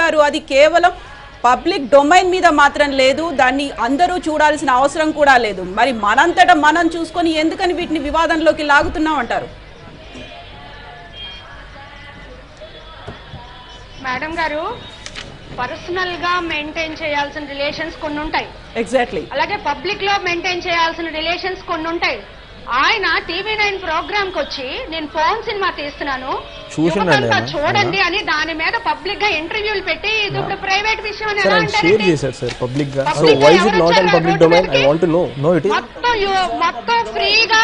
అంటారు అది కేవలం పబ్లిక్ డొమైన్ మీద మాత్రం లేదు దాన్ని అందరూ చూడాల్సిన అవసరం కూడా లేదు మరి మనంతటా మనం చూసుకొని ఎందుకని వీటిని వివాదంలోకి లాగుతున్నాం అంటారు మేడం గారు పర్సనల్ గా మెయింటైన్ చేయాల్సిన రిలేషన్స్ కొన్ని ఉంటాయి ఎగ్జాక్ట్లీ అలాగే పబ్లిక్ లో మెయింటైన్ చేయాల్సిన రిలేషన్స్ కొన్ని ఉంటాయి ఆయన టీవీ నైన్ ప్రోగ్రామ్ కి వచ్చి నేను ఫోన్ సినిమా తీస్తున్నాను చూసిండండి యువతంతా ఆయన. చూడండి అని దాని మీద పబ్లిక్ గా ఇంటర్వ్యూలు పెట్టి ఇది ఇప్పుడు ప్రైవేట్ విషయం అని సార్ ఎలా ఆయన షేర్ అంటారండి చేశారు సార్ పబ్లిక్ గా సో Public గా వై ఇస్ ఇట్ ఎవరు నాట్ ఇన్ వచ్చారు పబ్లిక్ రోడ్డు డొమైన్ ఐ మీదకి? Want to know no it is మొత్తం యు- మొత్తం ఫ్రీగా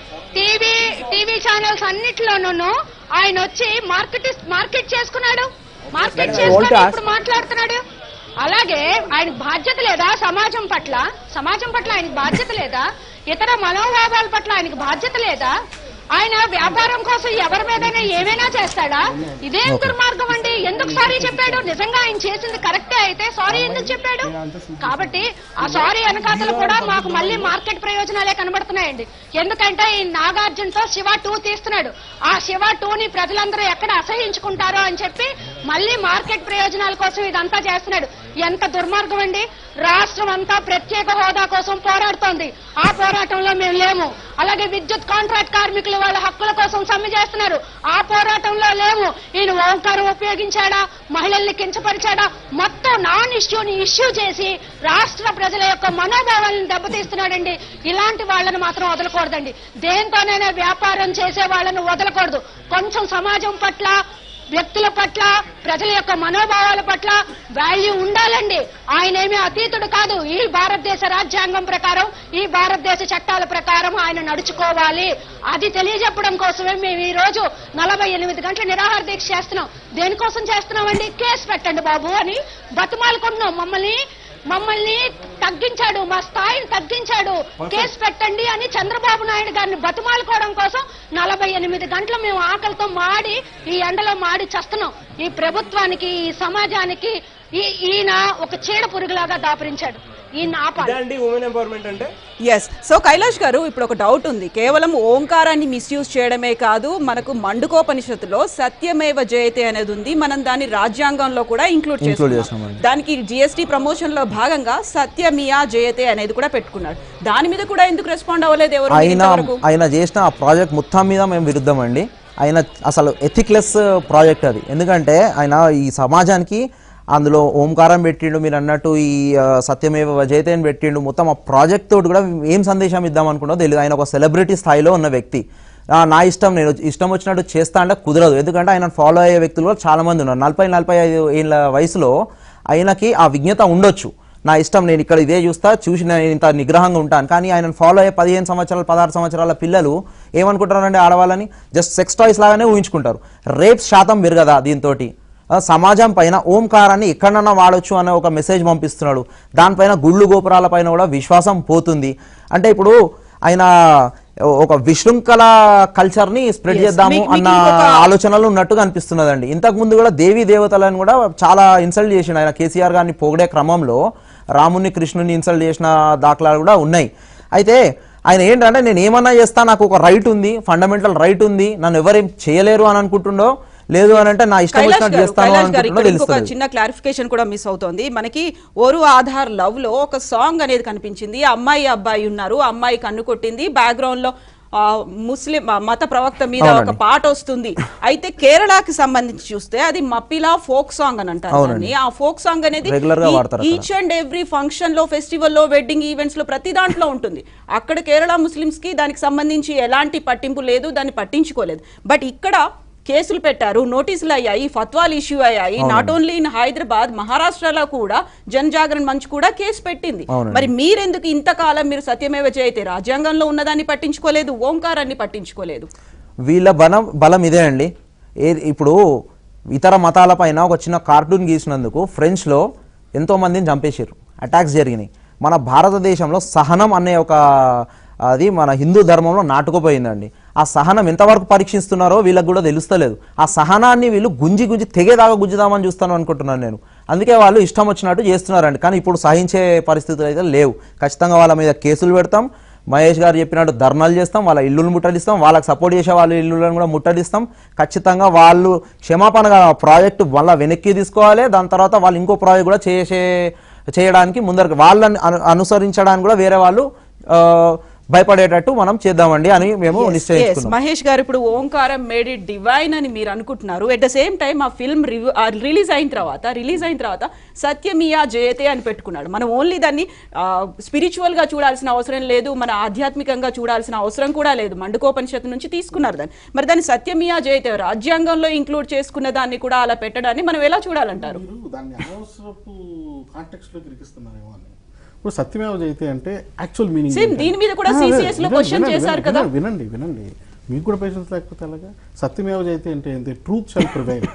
టీవీ టీవీ ఛానల్స్ అన్నిట్లోనూ ఆయన వచ్చి మార్కెట్ మార్కెట్ చేసుకున్నాడు మార్కెట్ Madam, I చేసుకుని want to ask- ఇప్పుడు మాట్లాడుతున్నాడు అలాగే ఆయన బాధ్యత లేదా సమాజం పట్ల సమాజం పట్ల ఆయనకి బాధ్యత లేదా ఇతర మనోభావాల పట్ల ఆయనకి బాధ్యత లేదా ఆయన వ్యాపారం కోసం ఎవరి మీదైనా ఏమైనా చేస్తాడా ఇదేం దుర్మార్గం అండి ఎందుకు సారీ చెప్పాడు నిజంగా ఆయన చేసింది కరెక్టే అయితే సారీ ఎందుకు చెప్పాడు కాబట్టి ఆ సారీ వెనకాతలు కూడా మాకు మళ్ళీ మార్కెట్ ప్రయోజనాలే కనబడుతున్నాయండి ఎందుకంటే ఈ నాగార్జునతో శివ టూ తీస్తున్నాడు ఆ శివ టూ ని ప్రజలందరూ ఎక్కడ అసహించుకుంటారో అని చెప్పి మళ్ళీ మార్కెట్ ప్రయోజనాల కోసం ఇదంతా చేస్తున్నాడు ఎంత దుర్మార్గం అండి రాష్ట్రం అంతా ప్రత్యేక హోదా కోసం పోరాడుతోంది ఆ పోరాటంలో మేము లేము అలాగే విద్యుత్ కాంట్రాక్ట్ కార్మికులు వాళ్ళ హక్కుల కోసం సమ్మె చేస్తున్నారు ఆ పోరాటంలో లేము ఈయన ఓంకారం ఉపయోగించాడా మహిళల్ని కించపరిచాడా మొత్తం నాన్ ఇష్యూని ఇష్యూ చేసి రాష్ట్ర ప్రజల యొక్క మనోభావాలను దెబ్బతీస్తున్నాడండి ఇలాంటి వాళ్ళని మాత్రం వదలకూడదండి దేంతోనైనా వ్యాపారం చేసే వాళ్ళని వదలకూడదు కొంచెం సమాజం పట్ల వ్యక్తుల పట్ల ప్రజల యొక్క మనోభావాల పట్ల వాల్యూ ఉండాలండి ఆయన ఏమీ అతీతుడు కాదు ఈ భారతదేశ రాజ్యాంగం ప్రకారం ఈ భారతదేశ చట్టాల ప్రకారం ఆయన నడుచుకోవాలి అది తెలియజెప్పడం కోసమే మేము ఈ రోజు నలభై ఎనిమిది గంటల నిరాహార దీక్ష చేస్తున్నాం దేనికోసం చేస్తున్నామండి కేసు పెట్టండి బాబు అని బతుమాలుకుంటున్నాం మమ్మల్ని మమ్మల్ని తగ్గించాడు మా స్థాయిని తగ్గించాడు కేసు పెట్టండి అని చంద్రబాబు నాయుడు గారిని బతిమాలుకోవడం కోసం నలభై ఎనిమిది గంటలు మేము ఆకలితో మాడి ఈ ఎండలో మాడి చస్తున్నాం ఈ ప్రభుత్వానికి ఈ సమాజానికి ఈ ఈయన ఒక చీడ పురుగులాగా దాపరించాడు ఈయన ఆపాలి అండి ఉమెన్ ఎంపవర్మెంట్ అంటే ఎస్ సో కైలాష్ గారు ఇప్పుడు ఒక డౌట్ ఉంది కేవలం ఓంకారాన్ని మిస్యూజ్ చేయడమే కాదు మనకు మండుకోపనిషత్తులో సత్యమేవ జయతే అనేది ఉంది మనం దాన్ని రాజ్యాంగంలో కూడా ఇంక్లూడ్ Include చేస్తున్నాం చేస్తున్నామండి. దానికి జిఎస్టీ ప్రమోషన్ లో భాగంగా సత్యమియా జయతే అనేది కూడా పెట్టుకున్నాడు దాని మీద కూడా ఎందుకు రెస్పాండ్ అవ్వలేదు ఎవరు ఆయన ఇంతవరకు? ఆయన చేసిన ఆ ప్రాజెక్ట్ మొత్తం మీద మేము విరుద్ధం అండి ఆయన అసలు ఎథిక్లెస్ ప్రాజెక్ట్ అది ఎందుకంటే ఆయన ఈ సమాజానికి అందులో ఓంకారం పెట్టిండు మీరు అన్నట్టు ఈ ఆ, సత్యమేవ వజయతే అని పెట్టిండు మొత్తం ఆ ప్రాజెక్ట్ తోటి కూడా ఏం సందేశం ఇద్దాం అనుకున్నో తెలియదు ఆయన ఒక సెలబ్రిటీ స్థాయిలో ఉన్న వ్యక్తి ఆ, నా ఇష్టం నేను ఇష్టం వచ్చినట్టు చేస్తా అంటే కుదరదు ఎందుకంటే ఆయన ఫాలో అయ్యే వ్యక్తులు కూడా చాలా మంది ఉన్నారు నలభై నలభై ఐదు ఏళ్ళ వయసులో ఆయనకి ఆ విజ్ఞత ఉండొచ్చు నా ఇష్టం నేను ఇక్కడ ఇదే చూస్తా చూసి నేను ఇంత నిగ్రహంగా ఉంటాను కానీ ఆయన ఫాలో అయ్యే పదిహేను సంవత్సరాలు పదహారు సంవత్సరాల పిల్లలు ఏమనుకుంటారంటే ఆడవాళ్ళని జస్ట్ సెక్స్ టాయ్స్ లాగానే ఊహించుకుంటారు రేప్ శాతం పెరగదా దీంతో సమాజం పైన ఓంకారాన్ని ఎక్కడన్నా వాడొచ్చు అనే ఒక మెసేజ్ పంపిస్తున్నాడు దానిపైన గుళ్ళు గోపురాల పైన కూడా విశ్వాసం పోతుంది అంటే ఇప్పుడు ఆయన ఒక విశృంఖల కల్చర్ని స్ప్రెడ్ Yes. చేద్దాము మీకు- అన్న మీకు ఒక- ఆలోచనలు ఉన్నట్టుగా అనిపిస్తున్నదండి ఇంతకు ముందు కూడా దేవీ దేవతలను కూడా చాలా ఇన్సల్ట్ చేసిండు ఆయన కేసీఆర్ గారిని పొగిడే క్రమంలో రాముని కృష్ణుని ఇన్సల్ట్ చేసిన దాఖలాలు కూడా ఉన్నాయి అయితే ఆయన ఏంటంటే నేను ఏమన్నా చేస్తా నాకు ఒక రైట్ ఉంది ఫండమెంటల్ రైట్ ఉంది నన్ను ఎవరేం చేయలేరు అని అనుకుంటుండో లేదు అని అంటే నా ఇష్టం కైలాష్ వచ్చినట్టు గారు చేస్తాను కైలాష్ గారు అనుకుంటుండో ఇక్కడ ఇంకొక తెలుస్తుంది చిన్న క్లారిఫికేషన్ కూడా మిస్ అవుతోంది మనకి ఓరు ఆధార్ లవ్ లో ఒక సాంగ్ అనేది కనిపించింది అమ్మాయి అబ్బాయి ఉన్నారు ఆ అమ్మాయి కన్ను కొట్టింది బ్యాక్గ్రౌండ్ లో ఆ, ముస్లిం ఆ, మత ప్రవక్త మీద ఒక అవునండి. పాట వస్తుంది అయితే కేరళకి సంబంధించి చూస్తే అది మప్పిలా ఫోక్ సాంగ్ అని అంటారు అవునండి. దాన్ని. ఆ ఫోక్ సాంగ్ అనేది Regular గా వాడతారు అక్కడ. ఈచ్ అండ్ ఎవ్రీ ఫంక్షన్ లో ఫెస్టివల్ లో వెడ్డింగ్ ఈవెంట్స్ లో ప్రతి దాంట్లో ఉంటుంది అక్కడ కేరళ ముస్లిమ్స్ కి దానికి సంబంధించి ఎలాంటి పట్టింపు లేదు దాన్ని పట్టించుకోలేదు బట్ ఇక్కడ కేసులు పెట్టారు నోటీసులు అయ్యాయి ఫత్వాలు ఇష్యూ అయ్యాయి నాట్ ఓన్లీ ఇన్ హైదరాబాద్ మహారాష్ట్రలో కూడా జన్ జాగరణ్ మంచ్ కూడా కేసు పెట్టింది అవునండి. మరి మీరెందుకు ఇంతకాలం మీరు సత్యమేవ జయతే రాజ్యాంగంలో ఉన్నదాన్ని పట్టించుకోలేదు ఓంకారాన్ని పట్టించుకోలేదు వీళ్ళ బలం బలం ఇదే అండి ఏ ఇప్పుడు ఇతర మతాల పైన ఒక చిన్న కార్టూన్ గీసినందుకు ఫ్రెంచ్లో ఎంతో మందిని చంపేశారు అటాక్స్ జరిగినాయి మన భారతదేశంలో సహనం అనే ఒక అది మన హిందూ ధర్మంలో నాటుకుపోయిందండి ఆ సహనం ఎంతవరకు పరీక్షిస్తున్నారో వీళ్ళకి కూడా తెలుస్తలేదు ఆ సహనాన్ని వీళ్ళు గుంజి గుంజి తెగేదాకా గుంజుదామని చూస్తాను అనుకుంటున్నాను నేను అందుకే వాళ్ళు ఇష్టం వచ్చినట్టు చేస్తున్నారండి కానీ ఇప్పుడు సహించే పరిస్థితులు అయితే లేవు ఖచ్చితంగా వాళ్ళ మీద కేసులు పెడతాం మహేష్ గారు చెప్పినట్టు ధర్నాలు చేస్తాం వాళ్ళ ఇల్లులు ముట్టడిస్తాం వాళ్ళకి సపోర్ట్ చేసే వాళ్ళ ఇల్లులను కూడా ముట్టడిస్తాం ఖచ్చితంగా వాళ్ళు క్షమాపణ ప్రాజెక్టు మళ్ళీ వెనక్కి తీసుకోవాలి దాని తర్వాత వాళ్ళు ఇంకో ప్రాజెక్ట్ కూడా చేసే చేయడానికి ముందరకు వాళ్ళని అను అనుసరించడానికి కూడా వేరే వాళ్ళు ఆ, భయపడేటట్టు మనం చేద్దామండి అని మేము Yes, yes. నిశ్చయించుకున్నాం మహేష్ గారు ఇప్పుడు ఓంకారం మేడ్ ఇట్ డివైన్ అని మీరు అనుకుంటున్నారు ఎట్ ద సేమ్ టైం ఆ ఫిల్మ్ రిలీజ్ అయిన తర్వాత రిలీజ్ అయిన తర్వాత సత్యమియా జయతే అని పెట్టుకున్నాడు మనం ఓన్లీ దాన్ని స్పిరిచువల్ గా చూడాల్సిన అవసరం లేదు మన ఆధ్యాత్మికంగా చూడాల్సిన అవసరం కూడా లేదు మండుకోపనిషత్తు నుంచి తీసుకున్నారు దాన్ని మరి దాన్ని సత్యమియా జయతే రాజ్యాంగంలో ఇంక్లూడ్ చేసుకున్న దాన్ని కూడా అలా పెట్టడాన్ని మనం ఎలా చూడాలంటారు మీరు దాన్ని అనవసరపు కాంటెక్స్ట్ లోకి ఇరికిస్తున్నారేమో అని ఇప్పుడు సత్యమేవ జయతే అంటే యాక్చువల్ మీనింగ్ Same, దీని మీద కూడా CCS లో question చేశారు కదా. వినండి వినండి మీకు కూడా పేషెన్స్ లేకపోతే ఎలాగా సత్యమేవ జయతే అంటే ఏంటి truth shall prevail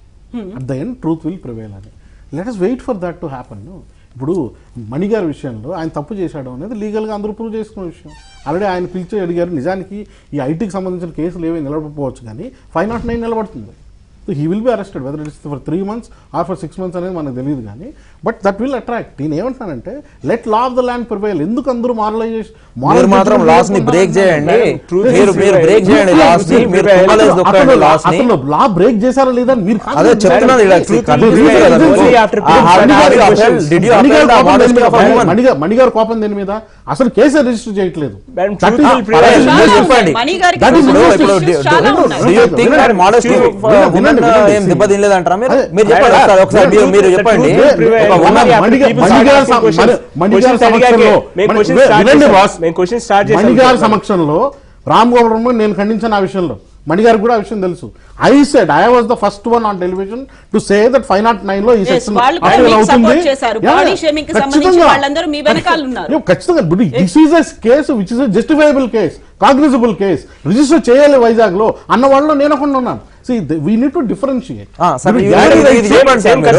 at the end truth will prevail అని let us wait for that to happen ఇప్పుడు మణిగారి విషయంలో ఆయన తప్పు చేశాడు అనేది లీగల్గా అందరూ ప్రూవ్ చేసుకున్న విషయం ఆల్రెడీ ఆయన పిలిచి అడిగారు నిజానికి ఈ ఐటీకి సంబంధించిన కేసులు ఏమీ నిలబడకపోవచ్చు కానీ ఫైవ్ నాట్ నైన్ నిలబడుతుంది so he will be arrested whether it's for three months or for six months అనేది మనకు తెలియదు కానీ బట్ దట్ విల్ అట్రాక్ట్ నేను ఏమంటున్నానంటే let law of the land prevail ఎందుకు అందరూ మారలైజేషన్ మీరు మాత్రం లాస్ ని బ్రేక్ చేయండి మీరు మీరు బ్రేక్ చేయండి లాస్ ని మీరు తుమ్మలేసి దొక్కండి లాస్ ని లా బ్రేక్ చేశారా లేదా అని మీరు కాదు అదే చెప్తున్నాను ఇలా Truth కన్ఫ్యూజ్ will చేయాలి కదా prevail మీరు. only after ఆ, how did you మణిగారి appeal? Did you మణిగారి appeal the కోపం modesty దేని of a మీద? woman? మణిగారి- మణిగారి కోపం దేని మీద అసలు కేసే రిజిస్టర్ చేయట్లేదు Madam, That truth is- will ఆ, prevail. మీరు చాలా చెప్పండి. ఉన్నాయి. మణి గారికి That is సంబంధించిన ఇప్పుడు issues do- చాలా do- ఉన్నాయి. Do you think that modesty వినండి, of a వినండి, woman వినండి, ఏం see. దెబ్బతినలేదంటారా మీరు అదే, మీరు చెప్పండి అదే, ఒకసారి ఒకసారి మీరు మీరు The చెప్పండి truth will prevail. ఒక woman Only after మణిగా- people మణిగారి start asking సమ- questions. మణి- మణిగారి Questions అడిగాకే సమక్షంలో మేము మణి- questions వే- start వినండి చేశాం. బాస్ మేము questions start చేశాం. మణిగారి సమక్షంలో రామ్ గోపాల్ వర్మ నేను ఖండించాను ఆ విషయంలో మణిగారికి కూడా ఆ విషయం తెలుసు I said I was the first one on television to say that five not nine లో ఈ Yes, సెక్షన్ వాళ్ళు కూడా మీకు support చేశారు. Body shaming కి సంబంధించి వాళ్ళందరూ మీ వెనకాల ఉన్నారు. ఖచ్చితంగా this is a case which is justifiable case cognizable case register చేయాలి వైజాగ్ లో అన్న వాళ్ళు నేను ఒకటి ఉన్నాను see we need to differentiate ఆ, సరే, ఇది ఇది- ఇది చెప్పండి సార్ మీరు.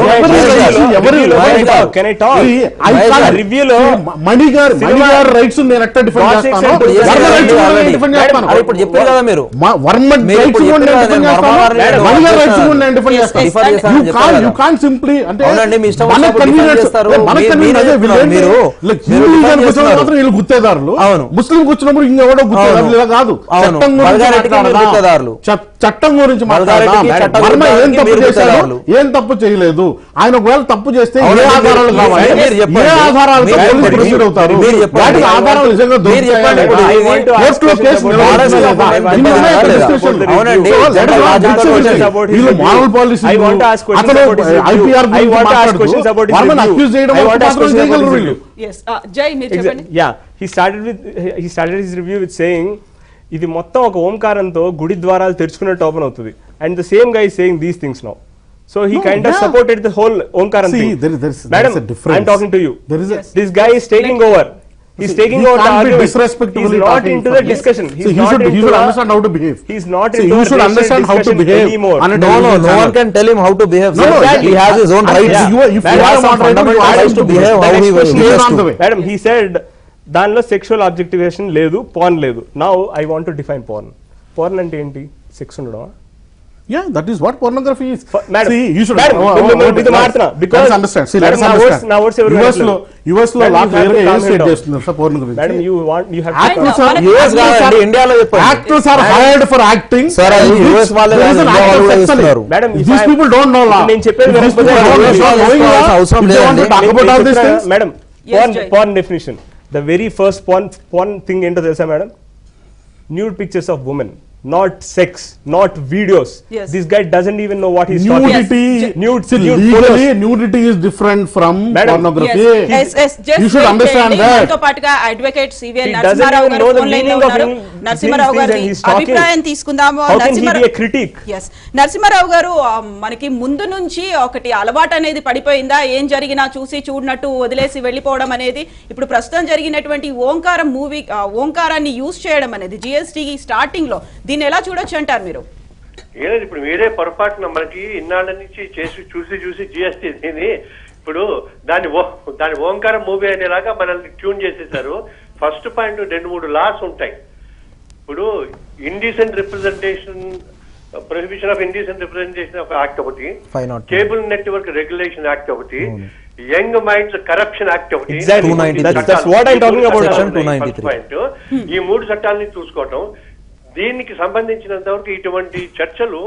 ఎవరు Can I talk? Can I talk? Review లో మణి గారు మణి సినిమా- గారి రైట్స్ నేను ఎట్లా డిఫెండ్ God చేస్తాను section ఇప్పుడు వర్మ చేశారు rights కూడా already. నేను డిఫెండ్ చేస్తాను అరే ఇప్పుడు చెప్పారు కదా మీరు మ- వర్మ మీరు రైట్స్ ఇప్పుడు కూడా నేను చెప్పారు డిఫెండ్ కదా, చేస్తాను వర్మ గారిని మణి గారి రైట్స్ చేస్తాను. కూడా నేను డిఫెండ్ Yes, చేస్తాను yes, and- యూ చెప్పారు కాన్ కదా. యూ కాన్ సింప్లీ అంటే అవునండి, మీ ఇష్టం మన వచ్చినప్పుడు convenience- defend చేస్తారు. మన మీరు- convenience మీరే అదే, వీళ్ళు చెప్తున్నారు. ఏంటి? మీరు- Like, మీరు హిందూ defend గారికి వచ్చినప్పుడు చేస్తున్నారు. మాత్రం వీళ్ళు గుత్తేదారులు అవును. ముస్లిం వచ్చినప్పుడు ఇంకెవడో గుత్తేదారులు అవును. ఇలా కాదు అవును. చట్టం గురించి బల్గారెడ్డికి మీరు మాట్లాడదాం. గుత్తేదారులు. చ- చట్టం గురించి బల్గారెడ్డికి మాట్లాడదాం చట్టం వర్మ ఏం గురించి తప్పు మీరు చేశాడు గుత్తేదారులు. ఏం తప్పు చేయలేదు ఆయన ఒకవేళ తప్పు చేస్తే ఏ అవునండి, ఆధారాలు మీరు- కావాలి మీరు చెప్పండి. ఏ ఆధారాలు మీరు పోలీసు చెప్పండి. ప్రొసీడ్ అవుతారు మీరు చెప్పండి. వాటికి ఆధారాలు నిజంగా మీరు చెప్పండి. దొరుకుతాయా I లేదా? want to ask కోర్టులో questions కేసు about నిలబడుతుందా the లేదా? Bible. ఇన్ని ఉన్నాయి లేదా? discussion. అవునండి. So, జనరల్ let us రాజకీయ discuss questions it. about his వీళ్ళు review. moral policy I want to ask questions అతను about his review. IPR I గురించి want to ask మాట్లాడుతూ questions about his వర్మను review. accuse చేయడం I వరకు want to ask మాత్రం questions legal about his review. review. Yes Jay మీరు చెప్పండి Exa- yeah he started with he started his review with saying ఇది మొత్తం ఒక ఓంకారంతో గుడి ద్వారాలు తెరుచుకున్నట్టు ఓపెన్ అవుతుంది and the same guy saying these things now so he No, kind of yeah. Supported the whole Omkaram See, thing there is- there is- there madam is a difference. I'm talking to you There is a- this guy is taking over he's See, taking he over the can't be argument disrespectfully he's not talking into for the this. discussion See, he's he not should- he into should a- understand how to behave. he's not See, into you a should racial understand how to discussion behave anymore. on a No, no, television no one channel. can tell him how to behave. No, sir. no, he exactly. has his own And rights. if you- if he you has are some moderator, fundamental you are rights to to behave behave. how The he next question wishes is on to. the way. Madam he said దానిలో sexual objectivation లేదు porn లేదు now I want to define porn porn అంటే ఏంటి sex ఉండడం Yeah, that is what pornography is. For- madam, See, you should madam, oh, మీరు- oh, మీరు oh, మీతో let's- మాట్లాడుతున్నా. Because- let's understand. See, let's madam, నా words- understand. నా words ఎవరు US లో వినట్లేదు. US లో Madam, law you have clear గా to ఏం calm స్టేట్ down. చేస్తున్నారు sir pornography madam you want you have I know, Actors are- మనకి- US కాదండి, ఇండియాలో చెప్పండి. Actors are hired for acting. Sir, అది in which US వాళ్ళే there is కాదు, an ఇండియా act వాళ్ళు of కూడా sex ఇస్తున్నారు. selling. Madam, if These I- people don't know law. నేను చెప్పేది If these వినకపోతే people don't US know వాళ్ళు knowing law, అవసరం if they want to లేదండి. talk about all these things, madam Yes, porn Jay. Porn definition the very first porn porn thing ఏంటో తెలుసా madam nude pictures of women not sex not videos Yes. This guy doesn't even know what is nudity, Nude- see, nude legally, photos. nudity is different from Madam, pornography. Yes, yes, yes, just You should wait understand చేయండి. that. మనతో పాటుగా advocate CVL He doesn't Narasimha Rao even గారు know the phone line లో meaning of ఉన్నారు him- Narasimha Rao these things గారి and he's talking. అభిప్రాయం తీసుకుందాము How can he be a critic? Yes Narasimha Rao గారు ఆ, మనకి ముందు నుంచి ఒకటి అలవాటు అనేది పడిపోయిందా ఏం జరిగినా చూసి చూడనట్టు వదిలేసి వెళ్ళిపోవడం అనేది ఇప్పుడు ప్రస్తుతం జరిగినటువంటి ఓంకారం మూవీ ఓంకారాన్ని యూజ్ చేయడం అనేది జిఎస్టీ స్టార్టింగ్ లో దీన్ని ఎలా చూడొచ్చు అంటారు మీరు ఏలేదు ఇప్పుడు మీరే పొరపాటున మనకి ఇన్నాళ్ళ నుంచి చేసి చూసి చూసి జిఎస్టీ దీన్ని ఇప్పుడు దాని ఓ దాని ఓంకారం మూవీ అనేలాగా మనల్ని ట్యూన్ చేసేసారు ఫస్ట్ పాయింట్ రెండు మూడు లాస్ ఉంటాయి ఇప్పుడు indecent representation prohibition of Indian representation of act ఒకటి five not cable network regulation act ఒకటి యంగ్ మైండ్స్ కరప్షన్ యాక్ట్ ఒకటి Exactly. ఈ మూడు That's- చట్టాలు- that's what I'm talking about. చట్టాలు Section ఉన్నాయి, 293. first point. ఈ మూడు చట్టాలని చూసుకోవటం దీనికి సంబంధించినంత వరకు ఇటువంటి చర్చలు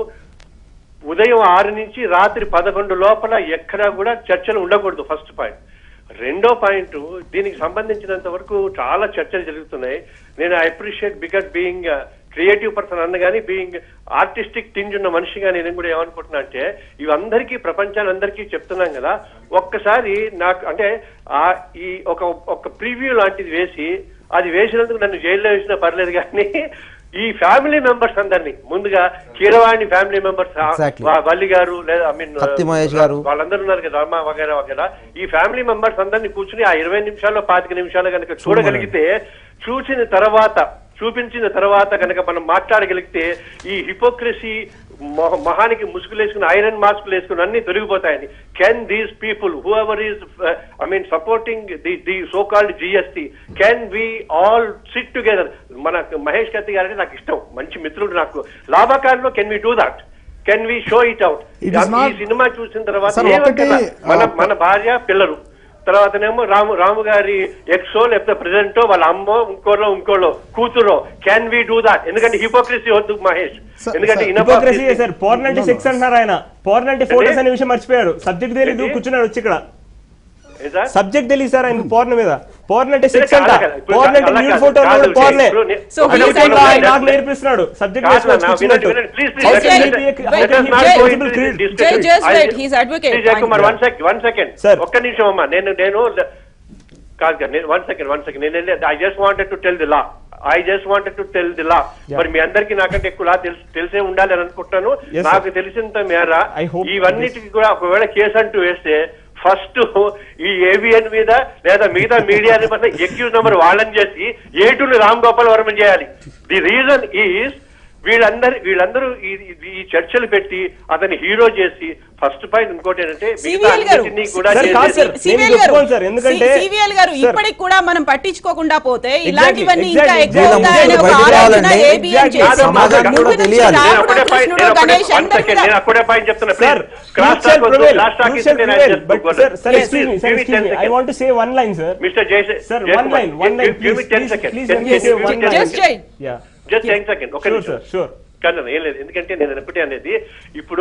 ఉదయం ఆరు నుంచి రాత్రి పదకొండు లోపల ఎక్కడా కూడా చర్చలు ఉండకూడదు ఫస్ట్ పాయింట్ రెండో పాయింట్ దీనికి సంబంధించినంత వరకు చాలా చర్చలు జరుగుతున్నాయి నేను I appreciate because being creative person అన్న కానీ బీయింగ్ ఆర్టిస్టిక్ టింజ్ ఉన్న మనిషిగా నేను కూడా ఏమనుకుంటున్నా అంటే ఇవందరికీ ప్రపంచాన్ని అందరికీ చెప్తున్నాం కదా ఒక్కసారి నాకు అంటే ఆ ఈ ఒక ఒక ప్రివ్యూ లాంటిది వేసి అది వేసినందుకు నన్ను జైల్లో వేసినా పర్లేదు కానీ ఈ ఫ్యామిలీ మెంబర్స్ అందరినీ ముందుగా Keeravani family members Exactly. Valli గారు లేదా ఐ మీన్ కత్తి మహేష్ గారు. వాళ్ళందరూ ఉన్నారు కదా అమ్మ వగేరా వగేరా ఈ ఫ్యామిలీ మెంబర్స్ అందరినీ కూర్చుని ఆ ఇరవై నిమిషాల్లో పాతిక నిమిషాలు కనుక చూడగలిగితే చూసిన తర్వాత చూపించిన తర్వాత కనుక మనం మాట్లాడగలిగితే ఈ హిపోక్రసీ మహానికి ముసుగులేసుకుని ఐరన్ మాస్కులు వేసుకుని అన్ని తొలగిపోతాయని can these people whoever is I mean supporting the the so called GST can we all sit together మన మహేష్ కత్తి గారు అంటే నాకు ఇష్టం మంచి మిత్రుడు నాకు లాభాకారులో can we do that can we show it out It is ఈ not- సినిమా చూసిన తర్వాత Sir, ఏమంటారా? ఒకటి, మన ఆ, మన భార్య పిల్లలు తర్వాతనేమో రాము రాము గారి ఎక్సో లేకపోతే ప్రెసిడెంటో వాళ్ళ అమ్మో ఇంకోలో ఇంకోలో కూతురో క్యాన్ వి డూ దాట్ ఎందుకంటే హిపోక్రసీ వద్దు మహేష్ Sir, ఎందుకంటే sir, enough of hypocrisy this- sir porn అంటే సెక్స్ అంటున్నారు ఆయన పోర్న్ అంటే ఫోటోస్ అనే విషయం మర్చిపోయారు సబ్జెక్ట్ తెలియదు ఏంటి? కూర్చున్నాడు వచ్చి ఇక్కడ ఏ సార్? సబ్జెక్ట్ తెలియదు సార్ ఆయన పోర్న్ మీద పోర్న్ అంటే సెక్స్ కాదు, అంట కాదు. ఇప్పుడు పోర్న్ అంటే అలా న్యూడ్ కాదు. ఫోటో కాదు, పోర్నే ఇప్పుడు నే- So, ఒకటే he said point that- ఆయన ఉంది. నాకు నేర్పిస్తున్నాడు సబ్జెక్ట్ కాదు, వేసుకొని నా- వినండి, కూర్చున్నట్టు వినండి. Please, please, How let can us- he be a- let how us can he not be a go visible into this creed? discussion. Jay, just I- wait. He's advocate. Please, Jay Kumar, Fine. one sec- one second. Sir. ఒక్క నిమిషం అమ్మా నేను నేను కాదు కాదు నేను one second one second నేను I just wanted to tell the law I just wanted to tell the law Yeah. మరి మీ అందరికి నాకంటే ఎక్కువ లా తెలుసు తెలిసే ఉండాలి అని అనుకుంటున్నాను Yes, sir. నాకు తెలిసినంత మేర I hope ఇవన్నిటికి కూడా ఒకవేళ కేసు అంటూ వేస్తే ఫస్ట్ ఈ ఏబిఎన్ మీద లేదా మిగతా మీడియా మీద ఎక్యూజ్ నెంబర్ వాళ్ళని చేసి ఏటుని రామ్ గోపాల్ వర్మ చేయాలి ది రీజన్ ఈజ్ వీళ్ళందరి వీళ్ళందరూ ఈ ఈ- ఈ చర్చలు పెట్టి అతని హీరో చేసి ఫస్ట్ పాయింట్ ఇంకోటి ఏంటంటే మిగతా సివిఎల్ గారు అన్నిటినీ కూడా Sir, కాదు చేసేసి- sir. నేను సివిఎల్ గారు చెప్పుకోను సార్, ఎందుకంటే- సివిఎల్ గారు Sir. ఇప్పటికి కూడా మనం పట్టించుకోకుండా పోతే ఇలాంటివన్నీ ఇంకా exactly. ఎక్కువ వీళ్ళ అవుతాయనే ముందుకు ఒక బయటికి ఆలోచన రావాలండి. ABN Exactly. చేసి సమాజానికి ముందు కూడా నుంచి తెలియాలి. నేను రాముడు, ఒకటే పాయింట్ కృష్ణుడు, నేను ఒకటే గణేష్ one అందరి second, మీద- నేను ఒకటే పాయింట్ చెప్తున్నా Sir, cross truth shall prevail. Class talk Truth shall prevail. But sir, sir, Yes. excuse me, sir, excuse me. I want to say one line, sir. Mister జయశే Sir, one line, one line, give me please, 10 please, second please let me say one line. Just Jay. Yeah. Just 10 second ఒక Sure, నిమిషం sir, sure. కానీ ఏం లేదు ఎందుకంటే నేను ఒకటే అనేది ఇప్పుడు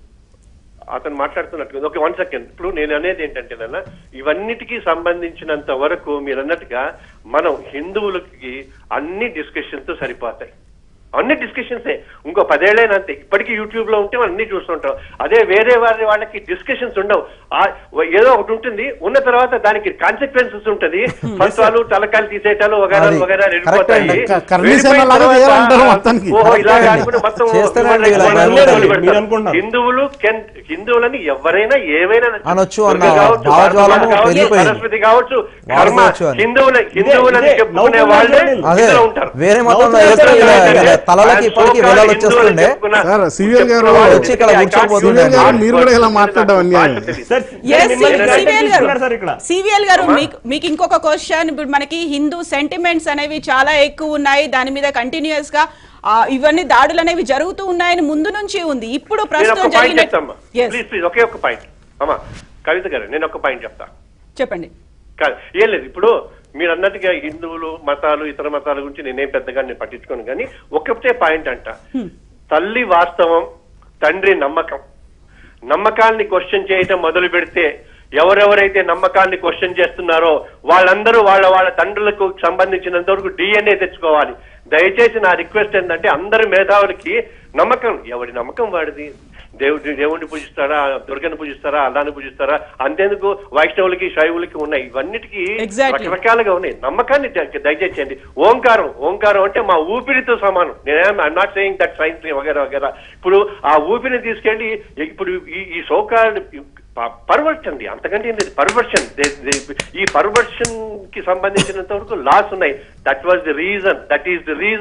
అతను మాట్లాడుతున్నట్టు ఒక వన్ సెకండ్ ఇప్పుడు నేను అనేది ఏంటంటే నాన్న ఇవన్నిటికీ సంబంధించినంత వరకు మీరు అన్నట్టుగా మనం హిందువులకి అన్ని డిస్కషన్స్ సరిపోతాయి అన్ని డిస్కషన్సే ఇంకో పదేళ్ళైనా అంతే ఇప్పటికీ యూట్యూబ్ లో ఉంటే మనం అన్ని చూస్తుంటాం అదే వేరే వారి వాళ్ళకి డిస్కషన్స్ ఉండవు ఆ ఏదో ఒకటి ఉంటుంది ఉన్న తర్వాత దానికి కాన్సిక్వెన్సెస్ ఉంటది ఫస్ట్ వాళ్ళు తలకాయలు తీసేయటాలు వగైరా అది వగైరా correct వెళ్ళిపోతాయి అండి. క- కర్ణీ వెళ్ళిపోయిన సేన లాగా తర్వాత, చేయాలంటారు మొత్తానికి. ఓహో ఇలా Correct కాకుండా మొత్తం చేస్తారండి విమర్శ- ఇలా విమర్శ భయపడాలి. పెడతారు. మీరు అనుకుంటున్నారు. హిందువులు కెన్ హిందువులని ఎవరైనా ఏమైనా అనొచ్చు అన్న దుర్గ కావచ్చు, భావజ్వాలము భారతమాత కావచ్చు, పెరిగిపోయింది. సరస్వతి కావచ్చు కర్మ వాడుకోవచ్చు అని. హిందువుల హిందువులని ఇదే, చెప్పుకునే నవ్వుతున్నారు వాళ్ళే చూడండి. అదే ఇందులో ఉంటారు వేరే మతంలో నవ్వుతున్నారు వేస్తే సార్, వీళ్ళ- ఎందుకంటే వీళ్ళ తలలకి ఇప్పటికి వేలాలు వచ్చేస్తుండే సార్, సివిఎల్ గారు వచ్చి ఇక్కడ కూర్చోబోతుండే. సివిఎల్ గారు మీరు కూడా ఇలా మాట్లాడడం అన్యాయం. Sir, Yes, మిమ్మల్ని CVL correct గారు తీసుకున్నారు సార్ ఇక్కడ. సివిఎల్ గారు మీకు మీకు ఇంకొక క్వశ్చన్ ఇప్పుడు మనకి హిందూ సెంటిమెంట్స్ అనేవి చాలా ఎక్కువ ఉన్నాయి దాని మీద కంటిన్యూస్ గా ఆ, ఇవన్నీ దాడులు అనేవి జరుగుతూ ఉన్నాయని ముందు నుంచి ఉంది ఇప్పుడు నేను ప్రస్తుతం ఒక పాయింట్ జరిగిన చెప్తామ్మా Yes, ప్లీజ్ ప్లీజ్ ఒకే ఒక పాయింట్ అమ్మా కవిత గారు నేను ఒక పాయింట్ చెప్తా చెప్పండి కాదు ఏం లేదు ఇప్పుడు మీరు అన్నట్టుగా హిందువులు మతాలు ఇతర మతాల గురించి నేనేం పెద్దగా నేను పట్టించుకోను కానీ ఒకటే పాయింట్ అంట తల్లి వాస్తవం తండ్రి నమ్మకం నమ్మకాల్ని క్వశ్చన్ చేయటం మొదలు పెడితే ఎవరెవరైతే నమ్మకాల్ని క్వశ్చన్ చేస్తున్నారో వాళ్ళందరూ వాళ్ళ వాళ్ళ తండ్రులకు సంబంధించినంత వరకు డిఎన్ఏ తెచ్చుకోవాలి దయచేసి నా రిక్వెస్ట్ ఏంటంటే అందరి మేధావులకి నమ్మకం ఎవడి నమ్మకం వాడిది దేవుడి దేవుడిని పూజిస్తారా దుర్గని పూజిస్తారా అల్లాని పూజిస్తారా అంతేందుకు వైష్ణవులకి శైవులకి ఉన్నాయి ఇవన్నిటికీ Exactly. రకరకాలుగా ఉన్నాయి నమ్మకాన్ని ద- దయచేసి చేయండి ఓంకారం ఓంకారం అంటే మా ఊపిరితో సమానం నేను I'm not saying that science వగేరా వగేరా ఇప్పుడు ఆ ఊపిరిని తీసుకెళ్లి ఇప్పుడు ఈ ఈ సోకాల్ పర్వర్షన్ అంతకంటే ఏం లేదు పర్వర్షన్ ఈ పర్వర్షన్ కి సంబంధించినంత వరకు లాస్ ఉన్నాయి that was the reason that is the reason